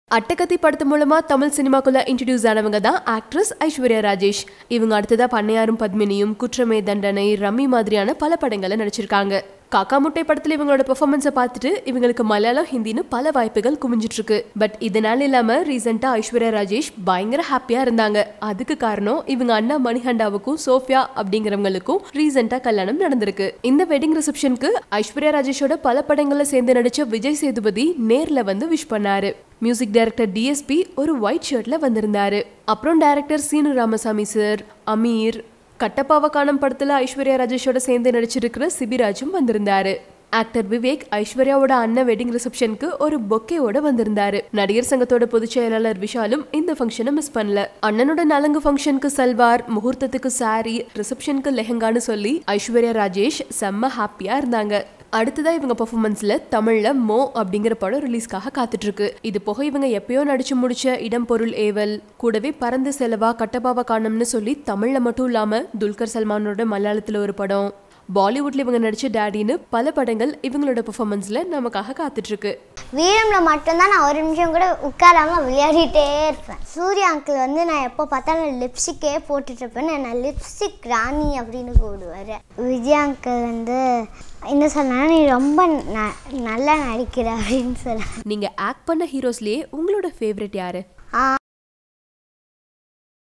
அட்டகத்தி படத்து மூலமா தமிழ் சினிமாக்குள்ள இன்ட்ரடியூஸ் ஆனவங்க தான் ஆக்ட்ரஸ் ஐஸ்வர்யா ராஜேஷ் இவங்க அடுத்ததா பண்ணையாரும் பத்மினியும் குற்றமே தண்டனை ரம்மி மாதிரியான பல படங்கள்ல நடிச்சிருக்காங்க காக்கா முட்டை படத்துல இவங்களோட பெர்ஃபார்மன்ஸை பார்த்துட்டு இவங்களுக்கு மலையாளம் ஹிந்தின்னு பல வாய்ப்புகள் குமிஞ்சிட்டு இருக்கு பட் இதனால இல்லாம ரீசெண்டா ஐஸ்வர்யா ராஜேஷ் பயங்கர ஹாப்பியா இருந்தாங்க அதுக்கு காரணம் இவங்க அண்ணா மணிகண்டாவுக்கும் சோஃபியா அப்படிங்கிறவங்களுக்கும் ரீசெண்டா கல்யாணம் நடந்திருக்கு இந்த வெட்டிங் ரிசப்ஷனுக்கு ஐஸ்வர்யா ராஜேஷோட பல படங்கள்ல சேர்ந்து நடிச்ச விஜய் சேதுபதி நேர்ல வந்து விஷ் பண்ணாரு மியூசிக் டைரக்டர் டிஎஸ்பி ஒரு ஒயிட் ஷர்ட்ல வந்திருந்தாரு அப்புறம் டைரக்டர் சீனு ராமசாமி சார் அமீர் கட்டப்பாவ காணும் படத்துல ஐஸ்வர்யா ராஜேஷோட சேர்ந்து நடிச்சிருக்கிற சிபிராஜும் வந்திருந்தாரு ஆக்டர் விவேக் ஐஸ்வர்யாவோட அண்ணன் வெட்டிங் ரிசப்ஷனுக்கு ஒரு பொக்கேவோட வந்திருந்தாரு நடிகர் சங்கத்தோட பொதுச் செயலாளர் விஷாலும் இந்த ஃபங்க்ஷனை மிஸ் பண்ணல அண்ணனோட நலங்கு ஃபங்க்ஷனுக்கு சல்வார் முகூர்த்தத்துக்கு சாரி ரிசப்ஷனுக்கு லெஹங்கான்னு சொல்லி ஐஸ்வர்யா ராஜேஷ் செம்ம ஹாப்பியா இருந்தாங்க அடுத்ததா இவங்க பெர்ஃபார்மன்ஸ்ல தமிழ்ல மோ அப்படிங்கிற படம் ரிலீஸ்க்காக காத்துட்டு இருக்கு இது போக இவங்க எப்பயோ நடிச்சு முடிச்ச இடம் பொருள் ஏவல் கூடவே பறந்து செலவா கட்டபாவ காணம்னு சொல்லி தமிழ்ல மட்டும் இல்லாம துல்கர் சல்மானோட மலையாளத்துல ஒரு படம் பாலிவுட்ல இவங்க நடிச்ச டேடின்னு பல படங்கள் இவங்களோட பெர்ஃபார்மன்ஸ்ல நமக்காக காத்துட்டு இருக்கு வீரம்ல மட்டும்தான் நான் ஒரு நிமிஷம் கூட உட்காராம விளையாடிட்டே இருப்பேன் சூர்யா அங்கிள் வந்து நான் எப்போ பார்த்தாலும் லிப்ஸ்டிக்கே போட்டுட்டு இருப்பேன் நான் லிப்ஸ்டிக் ராணி அப்படின்னு கூப்பிடுவார் விஜய் அங்கிள் வந்து என்ன சொன்னா நீ ரொம்ப ந நல்லா நடிக்கிற அப்படின்னு சொல்ல நீங்க ஆக்ட் பண்ண ஹீரோஸ்லயே உங்களோட ஃபேவரட் யாரு ஆ